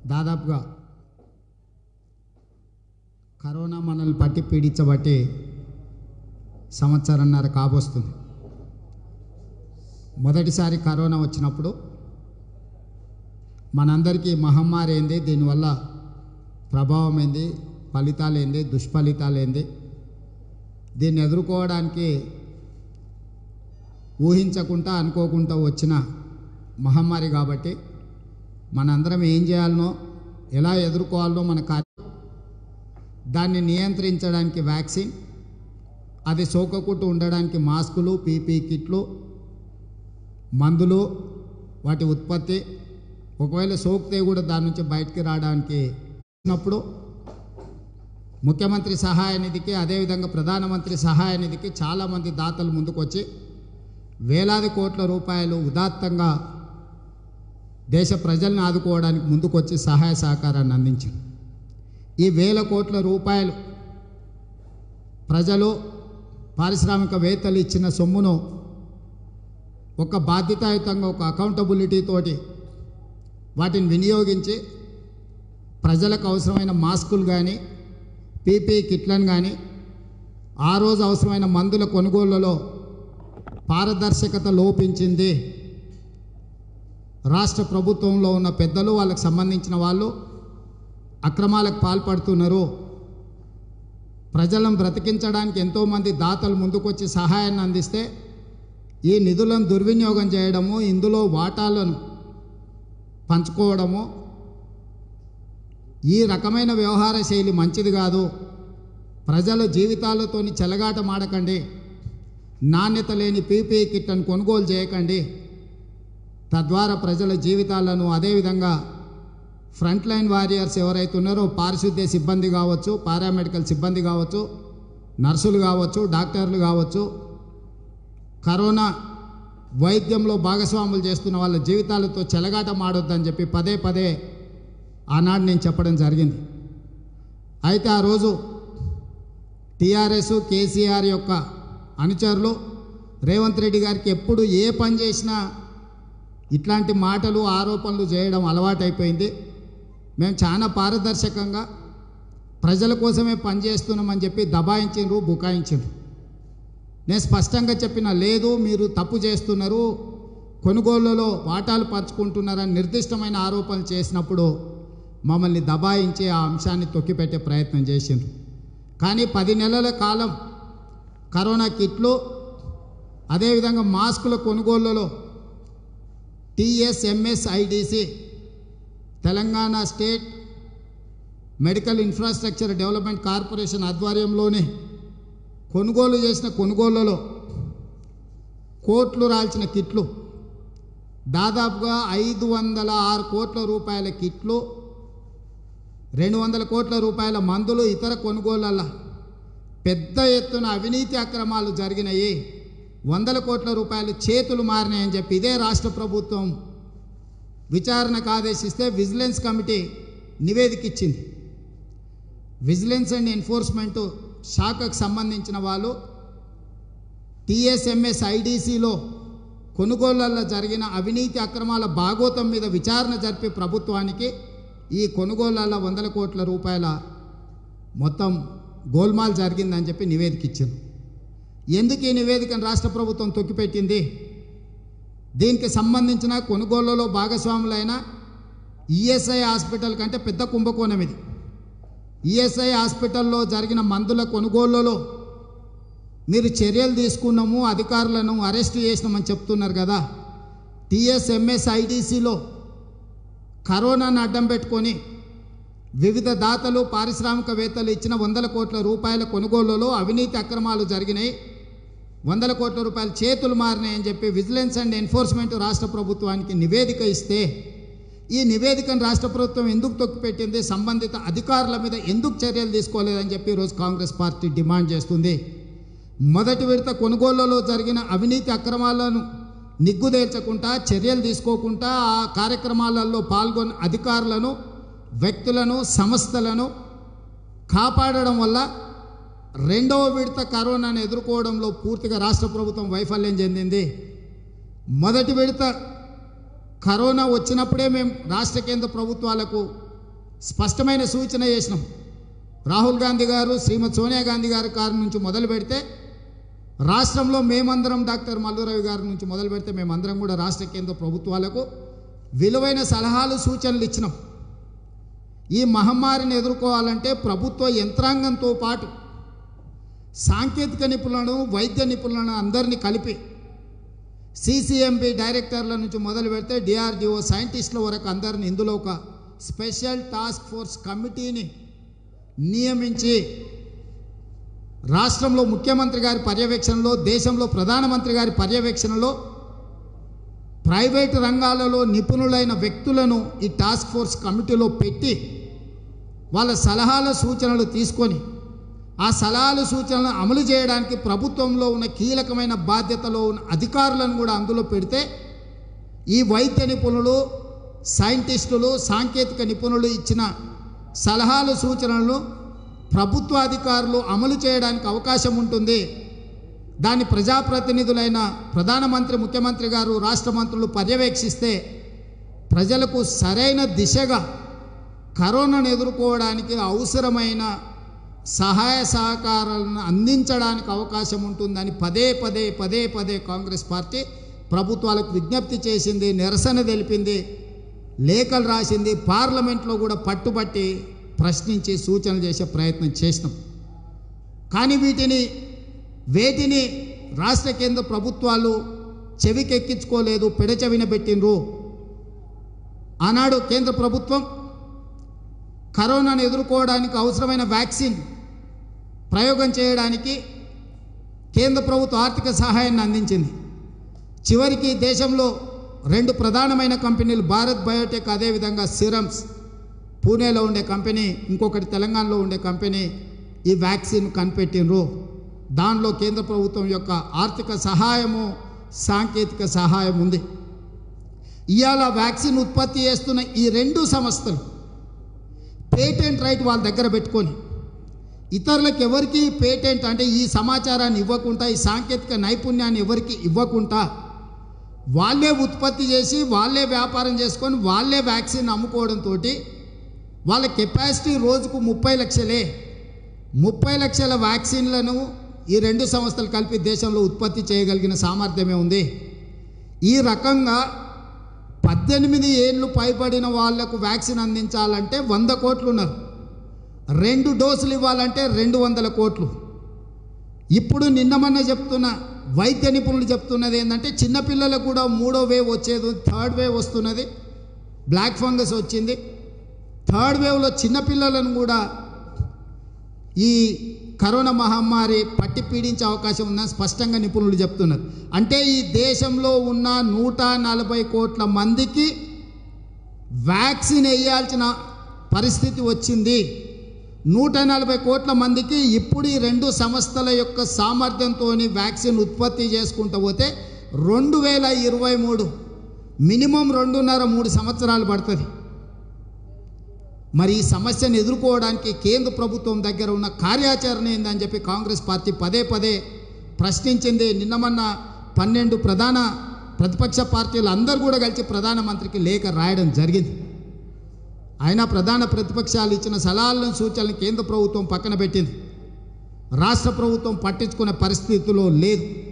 దాదాపుగా కరోనా మనల్ని పట్టి పీడించబట్టి సంవత్సరంన్నర కాబోస్తుంది మొదటిసారి కరోనా వచ్చినప్పుడు మనందరికీ మహమ్మారి ఏంది దీనివల్ల ప్రభావం ఏంది ఫలితాలు ఏంది దుష్ఫలితాలు ఏంది దీన్ని ఎదుర్కోవడానికి ఊహించకుండా అనుకోకుండా వచ్చిన మహమ్మారి కాబట్టి మనందరం ఏం చేయాలనో ఎలా ఎదుర్కోవాలనో మన కార్య దాన్ని నియంత్రించడానికి వ్యాక్సిన్ అది సోకకుండా ఉండడానికి మాస్కులు పీపీ కిట్లు మందులు వాటి ఉత్పత్తి ఒకవేళ సోకితే కూడా దాని నుంచి బయటికి రావడానికి వచ్చినప్పుడు ముఖ్యమంత్రి సహాయ నిధికి అదేవిధంగా ప్రధానమంత్రి సహాయ నిధికి చాలామంది దాతలు ముందుకొచ్చి వేలాది కోట్ల రూపాయలు ఉదాత్తంగా దేశ ప్రజలను ఆదుకోవడానికి ముందుకొచ్చి సహాయ సహకారాన్ని అందించారు ఈ వేల కోట్ల రూపాయలు ప్రజలు పారిశ్రామికవేత్తలు ఇచ్చిన సొమ్మును ఒక బాధ్యతాయుతంగా ఒక అకౌంటబిలిటీ తోటి వాటిని వినియోగించి ప్రజలకు అవసరమైన మాస్కులు కానీ పీపీ కిట్లను కానీ ఆ రోజు అవసరమైన మందుల కొనుగోళ్లలో పారదర్శకత లోపించింది రాష్ట్ర ప్రభుత్వంలో ఉన్న పెద్దలు వాళ్ళకి సంబంధించిన వాళ్ళు అక్రమాలకు పాల్పడుతున్నారు ప్రజలను బ్రతికించడానికి ఎంతోమంది దాతలు ముందుకొచ్చి సహాయాన్ని అందిస్తే ఈ నిధులను దుర్వినియోగం చేయడము ఇందులో వాటాలను పంచుకోవడము ఈ రకమైన వ్యవహార శైలి మంచిది కాదు ప్రజల జీవితాలతోని చెలగాట మాడకండి నాణ్యత లేని పీపీ కిట్లను కొనుగోలు చేయకండి తద్వారా ప్రజల జీవితాలను అదేవిధంగా ఫ్రంట్ లైన్ వారియర్స్ ఎవరైతే ఉన్నారో పారిశుద్ధ్య సిబ్బంది కావచ్చు పారామెడికల్ సిబ్బంది కావచ్చు నర్సులు కావచ్చు డాక్టర్లు కావచ్చు కరోనా వైద్యంలో భాగస్వాములు చేస్తున్న వాళ్ళ జీవితాలతో చెలగాట మాడొద్దని చెప్పి పదే పదే ఆనాడు నేను చెప్పడం జరిగింది అయితే ఆ రోజు టీఆర్ఎస్ కేసీఆర్ యొక్క అనుచరులు రేవంత్ రెడ్డి గారికి ఎప్పుడు ఏ పని చేసినా ఇట్లాంటి మాటలు ఆరోపణలు చేయడం అలవాటైపోయింది మేము చాలా పారదర్శకంగా ప్రజల కోసమే పనిచేస్తున్నామని చెప్పి దబాయించిండ్రు బుకాయించిండ్రు నేను స్పష్టంగా చెప్పిన లేదు మీరు తప్పు చేస్తున్నారు కొనుగోళ్లలో వాటాలు పంచుకుంటున్నారని నిర్దిష్టమైన ఆరోపణలు చేసినప్పుడు మమ్మల్ని దబాయించి ఆ అంశాన్ని తొక్కిపెట్టే ప్రయత్నం చేసిండ్రు కానీ పది నెలల కాలం కరోనా కిట్లు అదేవిధంగా మాస్కుల కొనుగోళ్లలో TSMSIDC Telangana state medical infrastructure development corporation ఆధ్వర్యంలోనే కొనుగోలు చేసిన కొనుగోళ్లలో కోట్లు రాల్చిన కిట్లు దాదాపుగా ఐదు వందల ఆరు కోట్ల రూపాయల కిట్లు రెండు వందల కోట్ల రూపాయల మందులు ఇతర కొనుగోళ్ళ పెద్ద ఎత్తున అవినీతి అక్రమాలు జరిగినాయి వందల కోట్ల రూపాయలు చేతులు మారినాయని చెప్పి ఇదే రాష్ట్ర ప్రభుత్వం విచారణకు ఆదేశిస్తే విజిలెన్స్ కమిటీ నివేదిక ఇచ్చింది విజిలెన్స్ అండ్ ఎన్ఫోర్స్మెంట్ శాఖకు సంబంధించిన వాళ్ళు టిఎస్ఎంఎస్ ఐడిసిలో కొనుగోళ్లలో జరిగిన అవినీతి అక్రమాల భాగోతం మీద విచారణ జరిపి ప్రభుత్వానికి ఈ కొనుగోళ్లలో వందల కోట్ల రూపాయల మొత్తం గోల్మాల్ జరిగిందని చెప్పి నివేదిక ఇచ్చింది ఎందుకు ఈ నివేదికను రాష్ట్ర ప్రభుత్వం తొక్కిపెట్టింది దీనికి సంబంధించిన కొనుగోళ్లలో భాగస్వాములైన ఈఎస్ఐ హాస్పిటల్ కంటే పెద్ద కుంభకోణం ఇది ఈఎస్ఐ హాస్పిటల్లో జరిగిన మందుల కొనుగోళ్లలో మీరు చర్యలు తీసుకున్నాము అధికారులను అరెస్ట్ చేసినామని చెప్తున్నారు కదా టిఎస్ఎంఎస్ ఐడిసిలో కరోనాను అడ్డం పెట్టుకొని వివిధ దాతలు పారిశ్రామికవేత్తలు ఇచ్చిన వందల కోట్ల రూపాయల కొనుగోళ్లలో అవినీతి అక్రమాలు జరిగినాయి వందల కోట్ల రూపాయలు చేతులు మారినాయని చెప్పి విజిలెన్స్ అండ్ ఎన్ఫోర్స్మెంట్ రాష్ట్ర ప్రభుత్వానికి నివేదిక ఇస్తే ఈ నివేదికను రాష్ట్ర ప్రభుత్వం ఎందుకు తొక్కిపెట్టింది సంబంధిత అధికారుల మీద ఎందుకు చర్యలు తీసుకోలేదని చెప్పి ఈరోజు కాంగ్రెస్ పార్టీ డిమాండ్ చేస్తుంది మొదటి విడత కొనుగోళ్లలో జరిగిన అవినీతి అక్రమాలను నిగ్గుదేర్చకుండా చర్యలు తీసుకోకుండా ఆ కార్యక్రమాలలో పాల్గొన్న అధికారులను వ్యక్తులను సంస్థలను కాపాడడం వల్ల రెండవ విడత కరోనాను ఎదుర్కోవడంలో పూర్తిగా రాష్ట్ర ప్రభుత్వం వైఫల్యం చెందింది మొదటి విడత కరోనా వచ్చినప్పుడే మేము రాష్ట్ర కేంద్ర ప్రభుత్వాలకు స్పష్టమైన సూచన చేసినాం రాహుల్ గాంధీ గారు శ్రీమతి సోనియా గాంధీ గారి కారు నుంచి మొదలు పెడితే రాష్ట్రంలో మేమందరం డాక్టర్ మల్లురవి గారి నుంచి మొదలు పెడితే మేమందరం కూడా రాష్ట్ర కేంద్ర ప్రభుత్వాలకు విలువైన సలహాలు సూచనలు ఇచ్చినాం ఈ మహమ్మారిని ఎదుర్కోవాలంటే ప్రభుత్వ యంత్రాంగంతో పాటు సాంకేతిక నిపుణులను వైద్య నిపుణులను అందరినీ కలిపి సిసిఎంబి డైరెక్టర్ల నుంచి మొదలు పెడితే డిఆర్డిఓ సైంటిస్టుల వరకు అందరిని ఇందులో ఒక స్పెషల్ టాస్క్ ఫోర్స్ కమిటీని నియమించి రాష్ట్రంలో ముఖ్యమంత్రి గారి పర్యవేక్షణలో దేశంలో ప్రధానమంత్రి గారి పర్యవేక్షణలో ప్రైవేటు రంగాలలో నిపుణులైన వ్యక్తులను ఈ టాస్క్ ఫోర్స్ కమిటీలో పెట్టి వాళ్ళ సలహాల సూచనలు తీసుకొని ఆ సలహాలు సూచనలను అమలు చేయడానికి ప్రభుత్వంలో ఉన్న కీలకమైన బాధ్యతలో ఉన్న అధికారులను కూడా అందులో పెడితే ఈ వైద్య నిపుణులు సైంటిస్టులు సాంకేతిక నిపుణులు ఇచ్చిన సలహాలు సూచనలను ప్రభుత్వ అధికారులు అమలు చేయడానికి అవకాశం ఉంటుంది దాన్ని ప్రజాప్రతినిధులైన ప్రధానమంత్రి ముఖ్యమంత్రి గారు రాష్ట్ర మంత్రులు పర్యవేక్షిస్తే ప్రజలకు సరైన దిశగా కరోనాను ఎదుర్కోవడానికి అవసరమైన సహాయ సహకారాలను అందించడానికి అవకాశం ఉంటుందని పదే పదే పదే పదే కాంగ్రెస్ పార్టీ ప్రభుత్వాలకు విజ్ఞప్తి చేసింది నిరసన తెలిపింది లేఖలు రాసింది పార్లమెంట్లో కూడా పట్టుబట్టి ప్రశ్నించి సూచనలు చేసే ప్రయత్నం చేసినాం కానీ వీటిని వేటిని రాష్ట్ర కేంద్ర ప్రభుత్వాలు చెవికెక్కించుకోలేదు పెడచెవిన పెట్టినరు ఆనాడు కేంద్ర ప్రభుత్వం కరోనాను ఎదుర్కోవడానికి అవసరమైన వ్యాక్సిన్ ప్రయోగం చేయడానికి కేంద్ర ప్రభుత్వ ఆర్థిక సహాయాన్ని అందించింది చివరికి దేశంలో రెండు ప్రధానమైన కంపెనీలు భారత్ బయోటెక్ అదేవిధంగా సిరమ్స్ పూణేలో ఉండే కంపెనీ ఇంకొకటి తెలంగాణలో ఉండే కంపెనీ ఈ వ్యాక్సిన్ కనిపెట్టినరు దానిలో కేంద్ర ప్రభుత్వం యొక్క ఆర్థిక సహాయము సాంకేతిక సహాయం ఉంది ఇవాళ వ్యాక్సిన్ ఉత్పత్తి చేస్తున్న ఈ రెండు సంస్థలు పేటెంట్ రైట్ వాళ్ళ దగ్గర పెట్టుకొని ఇతరులకు ఎవరికి పేటెంట్ అంటే ఈ సమాచారాన్ని ఇవ్వకుండా ఈ సాంకేతిక నైపుణ్యాన్ని ఎవరికి ఇవ్వకుండా వాళ్ళే ఉత్పత్తి చేసి వాళ్ళే వ్యాపారం చేసుకొని వాళ్ళే వ్యాక్సిన్ అమ్ముకోవడంతో వాళ్ళ కెపాసిటీ రోజుకు ముప్పై లక్షలే ముప్పై లక్షల వ్యాక్సిన్లను ఈ రెండు సంస్థలు కలిపి దేశంలో ఉత్పత్తి చేయగలిగిన సామర్థ్యమే ఉంది ఈ రకంగా పద్దెనిమిది ఏళ్ళు పైబడిన వాళ్లకు వ్యాక్సిన్ అందించాలంటే వంద కోట్లు ఉన్నారు రెండు డోసులు ఇవ్వాలంటే రెండు వందల కోట్లు ఇప్పుడు నిన్న మొన్న చెప్తున్న వైద్య నిపుణులు చెప్తున్నది ఏంటంటే చిన్నపిల్లలకు కూడా మూడో వేవ్ వచ్చేది థర్డ్ వేవ్ వస్తున్నది బ్లాక్ ఫంగస్ వచ్చింది థర్డ్ వేవ్లో చిన్నపిల్లలను కూడా ఈ కరోనా మహమ్మారి పట్టి పీడించే అవకాశం ఉందని స్పష్టంగా నిపుణులు చెప్తున్నారు అంటే ఈ దేశంలో ఉన్న నూట నలభై కోట్ల మందికి వ్యాక్సిన్ వేయాల్సిన పరిస్థితి వచ్చింది నూట నలభై కోట్ల మందికి ఇప్పుడు ఈ రెండు సంస్థల యొక్క సామర్థ్యంతో వ్యాక్సిన్ ఉత్పత్తి చేసుకుంటూ పోతే రెండు వేల ఇరవై మూడు మినిమం రెండున్నర మూడు సంవత్సరాలు పడుతుంది మరి ఈ సమస్యను ఎదుర్కోవడానికి కేంద్ర ప్రభుత్వం దగ్గర ఉన్న కార్యాచరణ ఏందని చెప్పి కాంగ్రెస్ పార్టీ పదే పదే ప్రశ్నించింది నిన్న మొన్న పన్నెండు ప్రధాన ప్రతిపక్ష పార్టీలు అందరూ కూడా కలిసి ప్రధానమంత్రికి లేఖ రాయడం జరిగింది అయినా ప్రధాన ప్రతిపక్షాలు ఇచ్చిన సలహాలను సూచనలను కేంద్ర ప్రభుత్వం పక్కన పెట్టింది రాష్ట్ర ప్రభుత్వం పట్టించుకునే పరిస్థితిలో లేదు